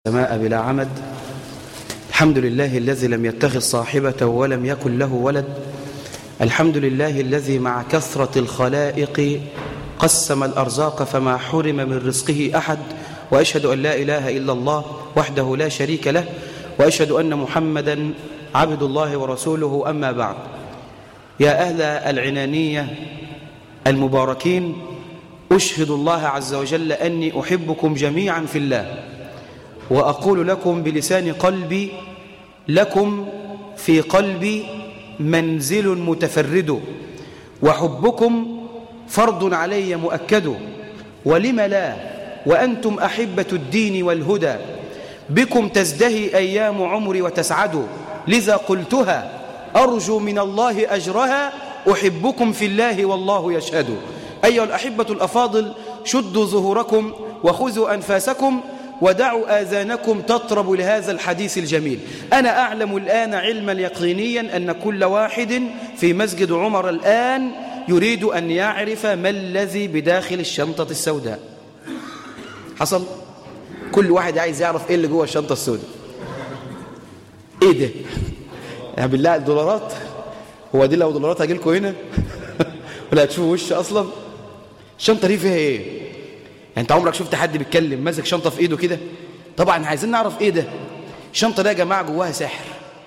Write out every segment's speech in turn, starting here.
السماء بلا عمد الحمد لله الذي لم يتخذ صاحبة ولم يكن له ولد الحمد لله الذي مع كثرة الخلائق قسم الأرزاق فما حرم من رزقه أحد وأشهد أن لا إله إلا الله وحده لا شريك له وأشهد أن محمدا عبد الله ورسوله أما بعد يا أهل العنانية المباركين أشهد الله عز وجل أني أحبكم جميعا في الله وأقول لكم بلسان قلبي لكم في قلبي منزل متفرد وحبكم فرض علي مؤكد ولم لا وأنتم أحبة الدين والهدى بكم تزدهي أيام عمري وتسعد لذا قلتها أرجو من الله أجرها أحبكم في الله والله يشهد أيها الأحبة الأفاضل شدوا ظهوركم وخذوا أنفاسكم ودعوا آذانكم تطرب لهذا الحديث الجميل أنا أعلم الآن علما يقينيا أن كل واحد في مسجد عمر الآن يريد أن يعرف ما الذي بداخل الشنطة السوداء حصل؟ كل واحد عايز يعرف إيه اللي جوه الشنطة السوداء إيه ده؟ يعني بالله الدولارات هو دي لو دولارات هجي لكم هنا ولا هتشوفوا وش أصلا الشنطة دي فيها إيه؟ يعني انت عمرك شفت حد بيتكلم ماسك شنطه في ايده كده طبعا عايزين نعرف ايه ده الشنطه ده يا جماعه جواها سحر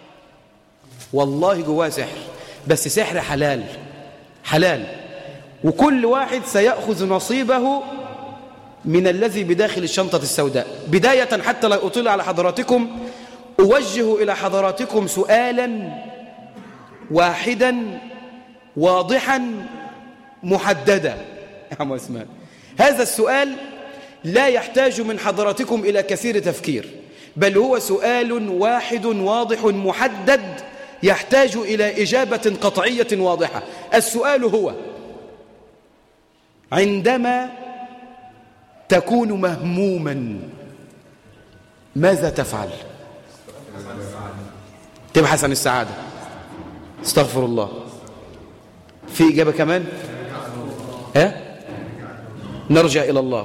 والله جواها سحر بس سحر حلال حلال وكل واحد سيأخذ نصيبه من الذي بداخل الشنطة السوداء بداية حتى لا أطيل على حضراتكم أوجه إلى حضراتكم سؤالا واحدا واضحا محددا يا عم اسمان هذا السؤال لا يحتاج من حضراتكم إلى كثير تفكير بل هو سؤال واحد واضح محدد يحتاج إلى إجابة قطعية واضحة السؤال هو عندما تكون مهموما ماذا تفعل تبحث عن السعادة استغفر الله في إجابة كمان ها نرجع إلى الله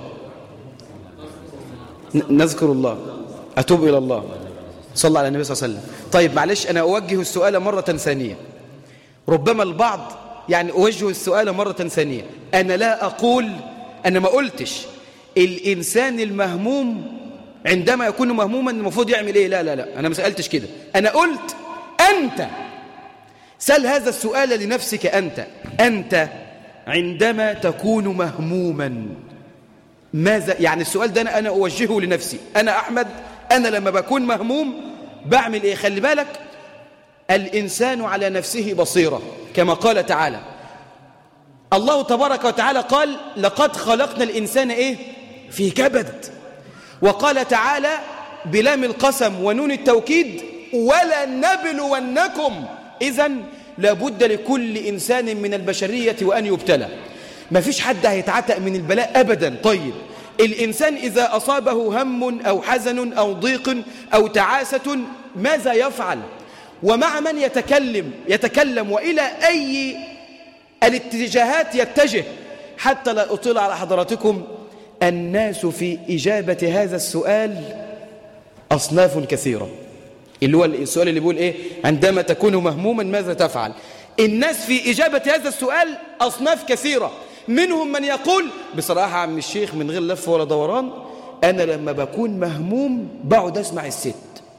نذكر الله أتوب إلى الله صلى على النبي صلى الله عليه وسلم طيب معلش أنا أوجه السؤال مرة ثانية ربما البعض يعني أوجه السؤال مرة ثانية أنا لا أقول أنا ما قلتش الإنسان المهموم عندما يكون مهموما المفروض يعمل إيه لا لا لا أنا ما سألتش كده أنا قلت أنت سل هذا السؤال لنفسك أنت أنت عندما تكون مهموما ماذا يعني السؤال ده أنا, أنا أوجهه لنفسي أنا أحمد أنا لما بكون مهموم بعمل إيه خلي بالك الإنسان على نفسه بصيرة كما قال تعالى الله تبارك وتعالى قال لقد خلقنا الإنسان إيه في كبد وقال تعالى بلام القسم ونون التوكيد ولنبلونكم إذن لابد لكل إنسان من البشرية وأن يبتلى ما فيش حد هيتعتق من البلاء أبدا طيب الإنسان إذا أصابه هم أو حزن أو ضيق أو تعاسة ماذا يفعل ومع من يتكلم يتكلم وإلى أي الاتجاهات يتجه حتى لا أطيل على حضراتكم الناس في إجابة هذا السؤال أصناف كثيرة اللي هو السؤال اللي بيقول إيه عندما تكون مهموما ماذا تفعل الناس في إجابة هذا السؤال أصناف كثيرة منهم من يقول بصراحة عم الشيخ من غير لف ولا دوران أنا لما بكون مهموم بقعد أسمع الست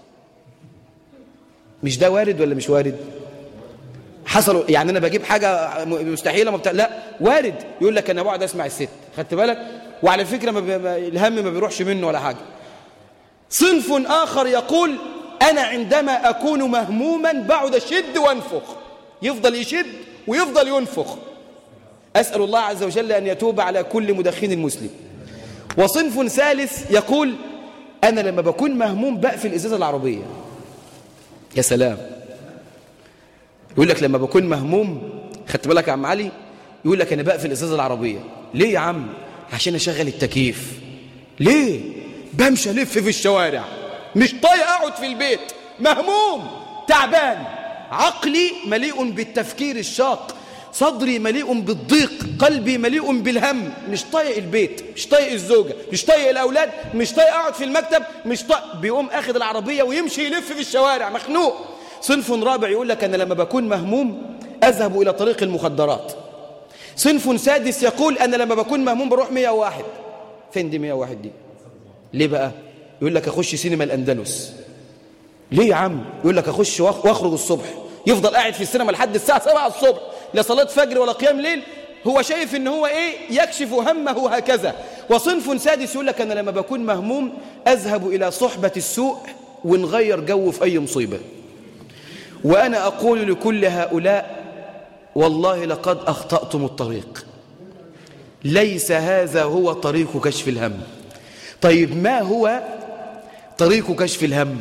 مش ده وارد ولا مش وارد حصلوا يعني أنا بجيب حاجة مستحيلة مبتع... لا وارد يقول لك أنا بقعد أسمع الست خدت بالك وعلى فكرة ما ب... الهم ما بيروحش منه ولا حاجة صنف آخر يقول أنا عندما أكون مهموما بقعد أشد وانفخ يفضل يشد ويفضل ينفخ أسأل الله عز وجل أن يتوب على كل مدخن مسلم وصنف ثالث يقول أنا لما بكون مهموم بقفل الإزازة العربية يا سلام يقول لك لما بكون مهموم خدت بالك يا عم علي يقول لك أنا بقفل الإزازة العربية ليه يا عم عشان أشغل التكييف ليه بمشي ألف في الشوارع مش طايق أقعد في البيت مهموم تعبان عقلي مليء بالتفكير الشاق صدري مليء بالضيق قلبي مليء بالهم مش طايق البيت مش طايق الزوجة مش طايق الأولاد مش طايق أقعد في المكتب مش طايق بيقوم أخذ العربية ويمشي يلف في الشوارع مخنوق صنف رابع يقول لك أنا لما بكون مهموم أذهب إلى طريق المخدرات صنف سادس يقول أنا لما بكون مهموم بروح 101 فين دي 101 دي ليه بقى يقول لك أخش سينما الأندلس ليه يا عم يقول لك أخش وأخرج الصبح يفضل قاعد في السينما لحد الساعة 7 الصبح لا صلاة فجر ولا قيام ليل هو شايف ان هو ايه يكشف همه هكذا وصنف سادس يقول لك انا لما بكون مهموم اذهب الى صحبة السوء ونغير جو في اي مصيبة وانا اقول لكل هؤلاء والله لقد اخطأتم الطريق ليس هذا هو طريق كشف الهم طيب ما هو طريق كشف الهم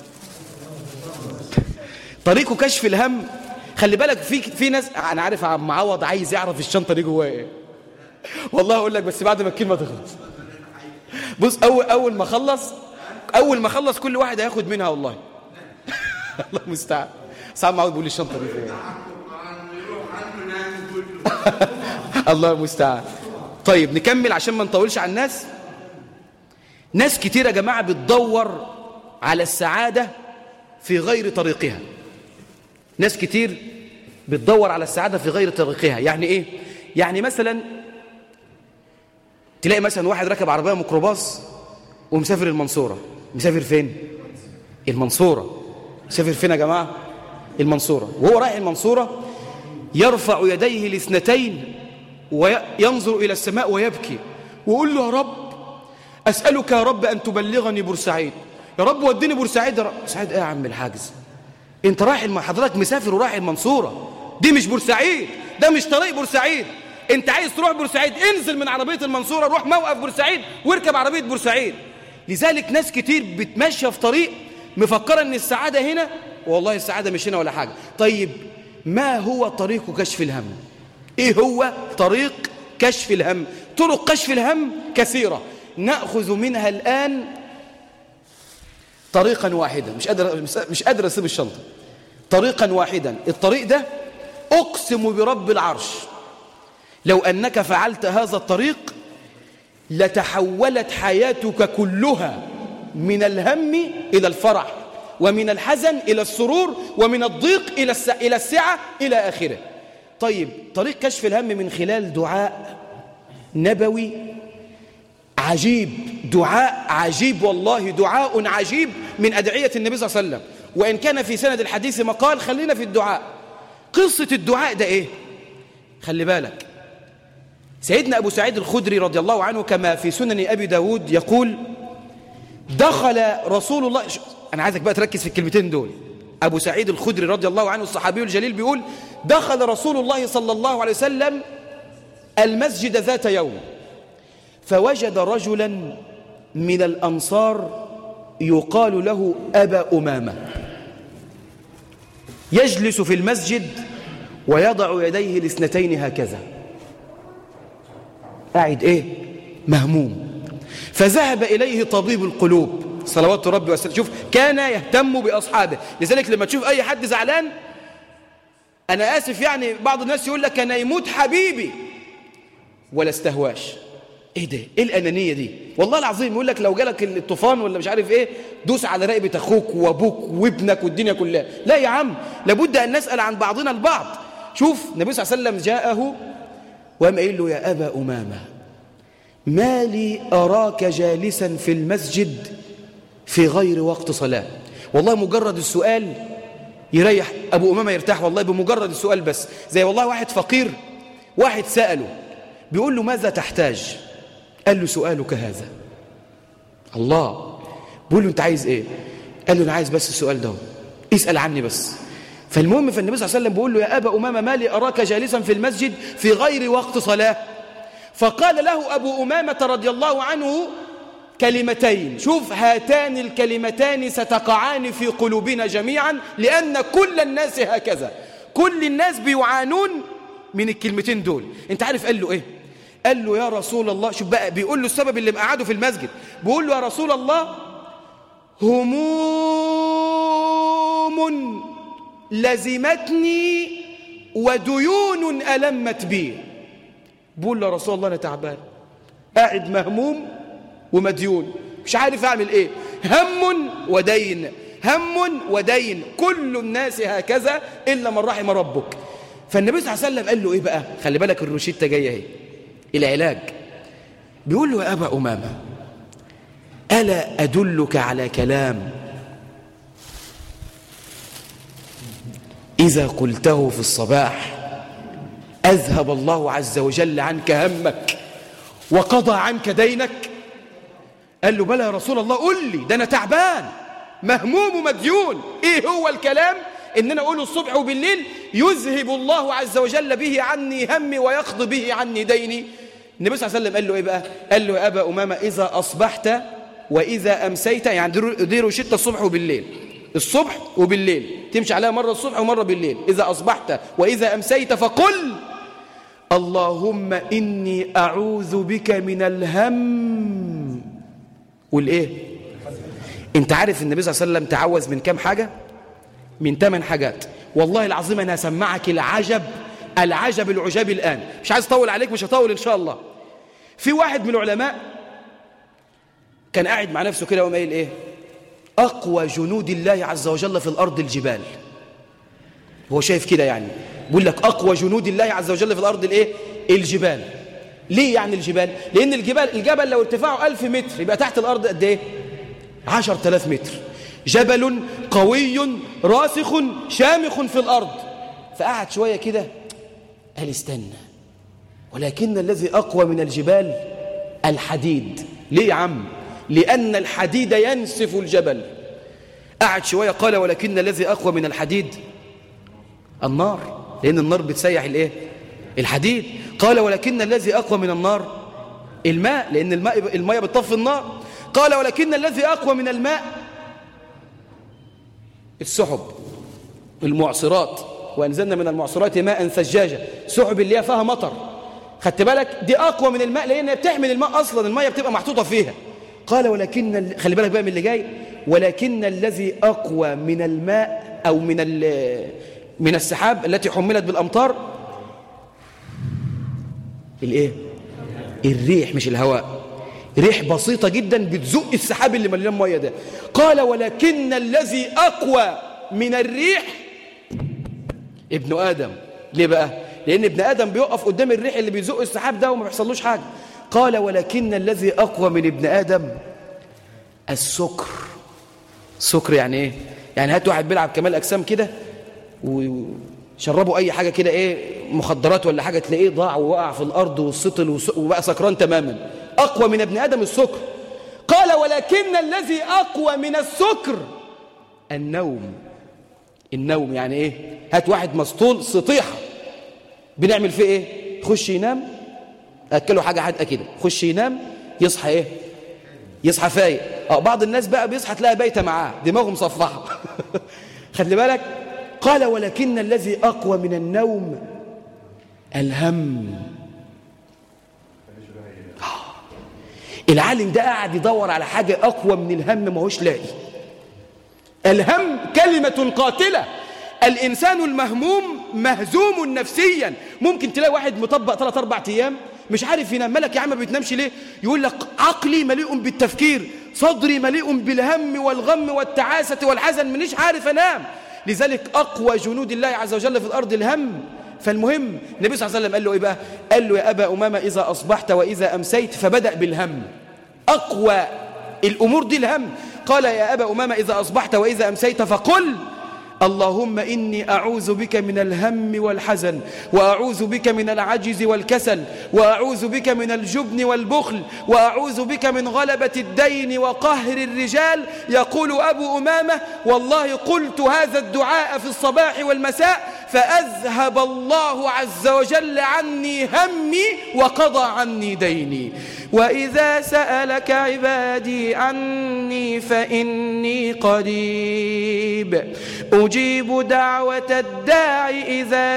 طريق كشف الهم خلي بالك في في ناس انا عارف عم عوض عايز يعرف الشنطه دي جواها ايه والله اقول لك بس بعد ما الكلمه تخلص بص اول اول ما اخلص اول ما اخلص كل واحد هياخد منها والله الله المستعان سعد معوض بيقول لي الشنطه دي فين الله المستعان طيب نكمل عشان ما نطولش على الناس ناس كتير يا جماعه بتدور على السعاده في غير طريقها ناس كتير بتدور على السعادة في غير طريقها يعني إيه؟ يعني مثلا تلاقي مثلا واحد راكب عربية ميكروباص ومسافر المنصورة مسافر فين؟ المنصورة مسافر فين يا جماعة؟ المنصورة وهو رايح المنصورة يرفع يديه الاثنتين وينظر إلى السماء ويبكي ويقول له يا رب أسألك يا رب أن تبلغني بورسعيد يا رب وديني بورسعيد يا رب بورسعيد إيه يا عم الحاجز انت رايح حضرتك مسافر ورايح المنصورة دي مش بورسعيد ده مش طريق بورسعيد انت عايز تروح بورسعيد انزل من عربية المنصورة روح موقف بورسعيد واركب عربية بورسعيد لذلك ناس كتير بتمشي في طريق مفكرة ان السعادة هنا والله السعادة مش هنا ولا حاجة طيب ما هو طريق كشف الهم ايه هو طريق كشف الهم طرق كشف الهم كثيرة نأخذ منها الآن طريقا واحدا مش قادر مش قادر اسيب الشنطه طريقا واحدا الطريق ده اقسم برب العرش لو انك فعلت هذا الطريق لتحولت حياتك كلها من الهم الى الفرح ومن الحزن الى السرور ومن الضيق الى الى السعه الى اخره طيب طريق كشف الهم من خلال دعاء نبوي عجيب دعاء عجيب والله دعاء عجيب من أدعية النبي صلى الله عليه وسلم وإن كان في سند الحديث مقال خلينا في الدعاء قصة الدعاء ده إيه خلي بالك سيدنا أبو سعيد الخدري رضي الله عنه كما في سنن أبي داود يقول دخل رسول الله أنا عايزك بقى تركز في الكلمتين دول أبو سعيد الخدري رضي الله عنه الصحابي الجليل بيقول دخل رسول الله صلى الله عليه وسلم المسجد ذات يوم فوجد رجلا من الأنصار يقال له أبا أمامة يجلس في المسجد ويضع يديه الاثنتين هكذا قاعد ايه مهموم فذهب إليه طبيب القلوب صلوات ربي وسلم شوف كان يهتم بأصحابه لذلك لما تشوف أي حد زعلان أنا آسف يعني بعض الناس يقول لك أنا يموت حبيبي ولا استهواش ايه ده ايه الانانيه دي والله العظيم يقول لك لو جالك الطوفان ولا مش عارف ايه دوس على رقبه اخوك وابوك وابنك والدنيا كلها لا يا عم لابد ان نسال عن بعضنا البعض شوف النبي صلى الله عليه وسلم جاءه وقام قايل له يا ابا امامه ما لي اراك جالسا في المسجد في غير وقت صلاه والله مجرد السؤال يريح ابو امامه يرتاح والله بمجرد السؤال بس زي والله واحد فقير واحد ساله بيقول له ماذا تحتاج قال له سؤالك هذا الله بيقول له انت عايز ايه قال له انا عايز بس السؤال ده اسال عني بس فالمهم فالنبي صلى الله عليه وسلم بيقول له يا ابا امامه ما لي اراك جالسا في المسجد في غير وقت صلاه فقال له ابو امامه رضي الله عنه كلمتين شوف هاتان الكلمتان ستقعان في قلوبنا جميعا لان كل الناس هكذا كل الناس بيعانون من الكلمتين دول انت عارف قال له ايه قال له يا رسول الله شوف بقى بيقول له السبب اللي مقعده في المسجد بيقول له يا رسول الله هموم لزمتني وديون ألمت بي بقول له رسول الله أنا تعبان قاعد مهموم ومديون مش عارف أعمل إيه هم ودين هم ودين كل الناس هكذا إلا من رحم ربك فالنبي صلى الله عليه وسلم قال له إيه بقى خلي بالك الروشتة جاية اهي العلاج بيقول له يا أبا أمامة ألا أدلك على كلام إذا قلته في الصباح أذهب الله عز وجل عنك همك وقضى عنك دينك قال له بلى يا رسول الله قل لي ده أنا تعبان مهموم ومديون إيه هو الكلام إن أنا أقوله الصبح وبالليل يذهب الله عز وجل به عني همي ويقضي به عني ديني النبي صلى الله عليه وسلم قال له إيه بقى قال له يا أبا أمامة إذا أصبحت وإذا أمسيت يعني دي روشتة الصبح وبالليل الصبح وبالليل تمشي عليها مرة الصبح ومرة بالليل إذا أصبحت وإذا أمسيت فقل اللهم إني أعوذ بك من الهم والإيه أنت عارف النبي صلى الله عليه وسلم تعوذ من كم حاجة من ثمان حاجات والله العظيم أنا هسمعك العجب العجب العجاب الآن مش عايز أطول عليك مش هطول إن شاء الله في واحد من العلماء كان قاعد مع نفسه كده وما قايل إيه أقوى جنود الله عز وجل في الأرض الجبال هو شايف كده يعني بيقول لك أقوى جنود الله عز وجل في الأرض الإيه؟ الجبال ليه يعني الجبال؟ لأن الجبال الجبل لو ارتفاعه ألف متر يبقى تحت الأرض قد إيه؟ عشر تلاف متر جبل قوي راسخ شامخ في الأرض فقعد شوية كده قال استنى ولكن الذي أقوى من الجبال الحديد ليه يا عم؟ لأن الحديد ينسف الجبل قعد شوية قال ولكن الذي أقوى من الحديد النار لأن النار بتسيح الإيه؟ الحديد قال ولكن الذي أقوى من النار الماء لأن الماء الماء بتطفي النار قال ولكن الذي أقوى من الماء السحب المعصرات وأنزلنا من المعصرات ماء ثجاجا سحب اللي هي فيها مطر خدت بالك دي أقوى من الماء لأنها بتحمل الماء أصلا الماء بتبقى محطوطة فيها قال ولكن خلي بالك بقى من اللي جاي ولكن الذي أقوى من الماء أو من من السحاب التي حملت بالأمطار الايه الريح مش الهواء ريح بسيطة جدا بتزق السحاب اللي مليان ميه ده قال ولكن الذي أقوى من الريح ابن آدم ليه بقى لأن ابن آدم بيقف قدام الريح اللي بيزق السحاب ده وما بيحصلوش حاجة قال ولكن الذي أقوى من ابن آدم السكر سكر يعني ايه يعني هات واحد بيلعب كمال أجسام كده وشربوا أي حاجة كده ايه مخدرات ولا حاجة تلاقيه ضاع ووقع في الأرض والسطل وبقى سكران تماما أقوى من ابن آدم السكر قال ولكن الذي أقوى من السكر النوم النوم يعني ايه هات واحد مسطول سطيحة بنعمل فيه ايه خش ينام اكله حاجه حادقه كده خش ينام يصحى ايه يصحى فايق اه بعض الناس بقى بيصحى تلاقي بايته معاه دماغه مصفحه خلي بالك قال ولكن الذي اقوى من النوم الهم العالم ده قاعد يدور على حاجه اقوى من الهم ما هوش لاقي الهم كلمه قاتله الإنسان المهموم مهزوم نفسيا ممكن تلاقي واحد مطبق ثلاث أربع أيام مش عارف ينام مالك يا عم ما بتنامش ليه يقول لك عقلي مليء بالتفكير صدري مليء بالهم والغم والتعاسة والحزن منيش عارف أنام لذلك أقوى جنود الله عز وجل في الأرض الهم فالمهم النبي صلى الله عليه وسلم قال له إيه بقى قال له يا أبا أمامة إذا أصبحت وإذا أمسيت فبدأ بالهم أقوى الأمور دي الهم قال يا أبا أمامة إذا أصبحت وإذا أمسيت فقل اللهم إني أعوذ بك من الهم والحزن وأعوذ بك من العجز والكسل وأعوذ بك من الجبن والبخل وأعوذ بك من غلبة الدين وقهر الرجال يقول أبو أمامة والله قلت هذا الدعاء في الصباح والمساء فأذهب الله عز وجل عني همي وقضى عني ديني وإذا سألك عبادي عني فإني قريب أجيب دعوة الداع إذا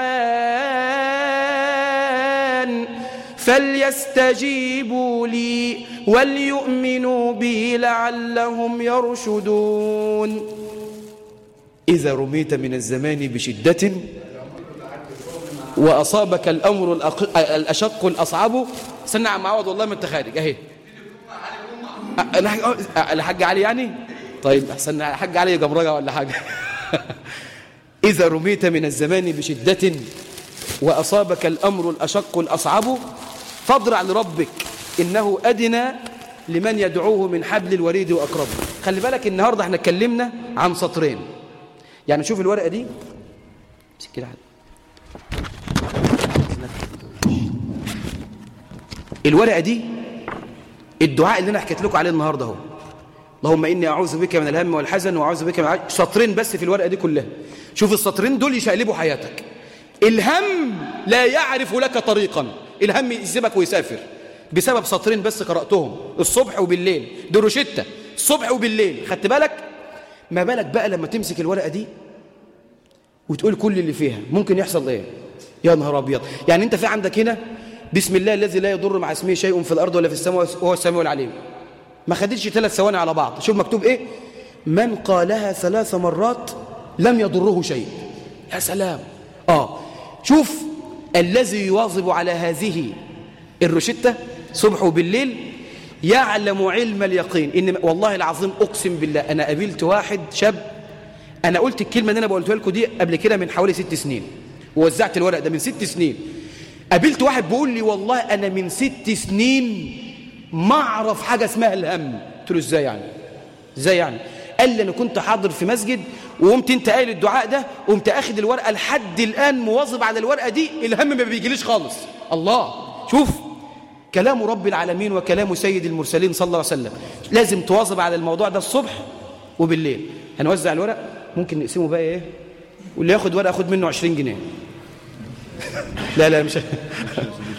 دعان فليستجيبوا لي وليؤمنوا بي لعلهم يرشدون إذا رميت من الزمان بشدة وأصابك الأمر الأق- الأشق الأصعب استنى يا عم عوض والله ما أنت خارج أهي أ- الحاج أه، الحاج علي يعني طيب استنى الحاج علي جمرجة ولا حاجة إذا رميت من الزمان بشدة وأصابك الأمر الأشق الأصعب فاضرع لربك إنه أدنى لمن يدعوه من حبل الوريد وأقربه خلي بالك النهاردة احنا اتكلمنا عن سطرين يعني شوف الورقة دي امسك كده حد. الورقة دي الدعاء اللي انا حكيت لكم عليه النهارده اهو اللهم اني اعوذ بك من الهم والحزن واعوذ بك من العجز سطرين بس في الورقه دي كلها شوف السطرين دول يشقلبوا حياتك الهم لا يعرف لك طريقا الهم يسيبك ويسافر بسبب سطرين بس قراتهم الصبح وبالليل دي روشته الصبح وبالليل خدت بالك ما بالك بقى لما تمسك الورقه دي وتقول كل اللي فيها ممكن يحصل ايه يا نهار ابيض يعني انت في عندك هنا بسم الله الذي لا يضر مع اسمه شيء في الارض ولا في السماء وهو السميع العليم ما خدتش ثلاث ثواني على بعض شوف مكتوب ايه من قالها ثلاث مرات لم يضره شيء يا سلام اه شوف الذي يواظب على هذه الروشته صبح وبالليل يعلم علم اليقين ان والله العظيم اقسم بالله انا قابلت واحد شاب انا قلت الكلمه اللي انا قلتها لكم دي قبل كده من حوالي ست سنين ووزعت الورق ده من ست سنين قابلت واحد بيقول لي والله انا من ست سنين ما اعرف حاجه اسمها الهم قلت له ازاي يعني ازاي يعني قال لي انا كنت حاضر في مسجد وقمت انت قايل الدعاء ده قمت اخد الورقه لحد الان مواظب على الورقه دي الهم ما بيجيليش خالص الله شوف كلام رب العالمين وكلام سيد المرسلين صلى الله عليه وسلم لازم تواظب على الموضوع ده الصبح وبالليل هنوزع الورق ممكن نقسمه بقى ايه واللي ياخد ورقه اخد منه 20 جنيه لا لا مش